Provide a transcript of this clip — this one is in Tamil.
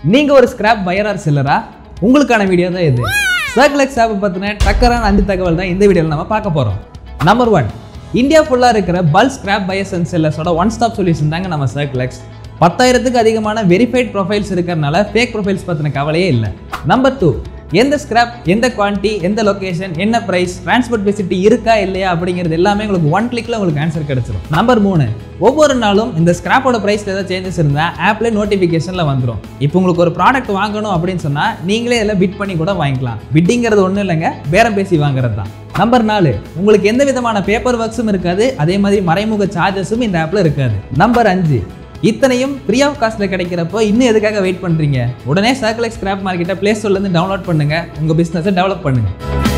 நீங்க ஒரு ஸ்கிராப் பையரார் செல்லரா உங்களுக்கான வீடியோ தான் இது சர்க்கிள் எக்ஸ் ஆப் பத்தின டக்கரான அஞ்சு தகவல் தான் இந்த வீடியோவில் நம்ம பார்க்க போறோம் நம்பர் ஒன் இந்தியா ஃபுல்லாக இருக்கிற பல்க் ஸ்கிராப் பையர்ஸ் அண்ட் செல்லர்ஸோட ஒன் ஸ்டாப் சொல்யூஷன் தாங்க நம்ம சர்க்கிள் எக்ஸ் பத்தாயிரத்துக்கு அதிகமான வெரிஃபைட் ப்ரொஃபைல்ஸ் இருக்கிறனால ஃபேக் ப்ரொஃபைல்ஸ் பற்றின கவலையே இல்லை நம்பர் டூ எந்த ஸ்கிராப் எந்த குவான்டிட்டி எந்த லொகேஷன் என்ன பிரைஸ் டிரான்ஸ்போர்ட் ஃபெசிலிட்டி இருக்கா இல்லையா அப்படிங்கிறது எல்லாமே உங்களுக்கு ஒன் கிளிக்ல உங்களுக்கு ஆன்சர் கிடைச்சிடும் நம்பர் மூணு ஒவ்வொரு நாளும் இந்த ஸ்கிராப்போட பிரைஸ்ல ஏதாவது சேஞ்சஸ் இருந்தால் ஆப்ல நோட்டிஃபிகேஷன்ல வந்துடும் இப்போ உங்களுக்கு ஒரு ப்ராடக்ட் வாங்கணும் அப்படின்னு சொன்னா நீங்களே இதில் பிட் பண்ணி கூட வாங்கிக்கலாம் பிட்டிங்கிறது ஒன்றும் இல்லைங்க பேரம் பேசி வாங்குறது தான் நம்பர் நாலு உங்களுக்கு எந்த விதமான பேப்பர் ஒர்க்ஸும் இருக்காது அதே மாதிரி மறைமுக சார்ஜஸும் இந்த ஆப்ல இருக்காது நம்பர் அஞ்சு இத்தனையும் ஃப்ரீ ஆஃப் காஸ்ட்டில் கிடைக்கிறப்போ இன்னும் எதுக்காக வெயிட் பண்ணுறீங்க உடனே சர்க்கிள் ஸ்கிராப் மார்க்கெட்டை ப்ளே ஸ்டோர்லேருந்து டவுன்லோட் பண்ணுங்க உங்கள் பிஸ்னஸை டெவலப் பண்ணுங்க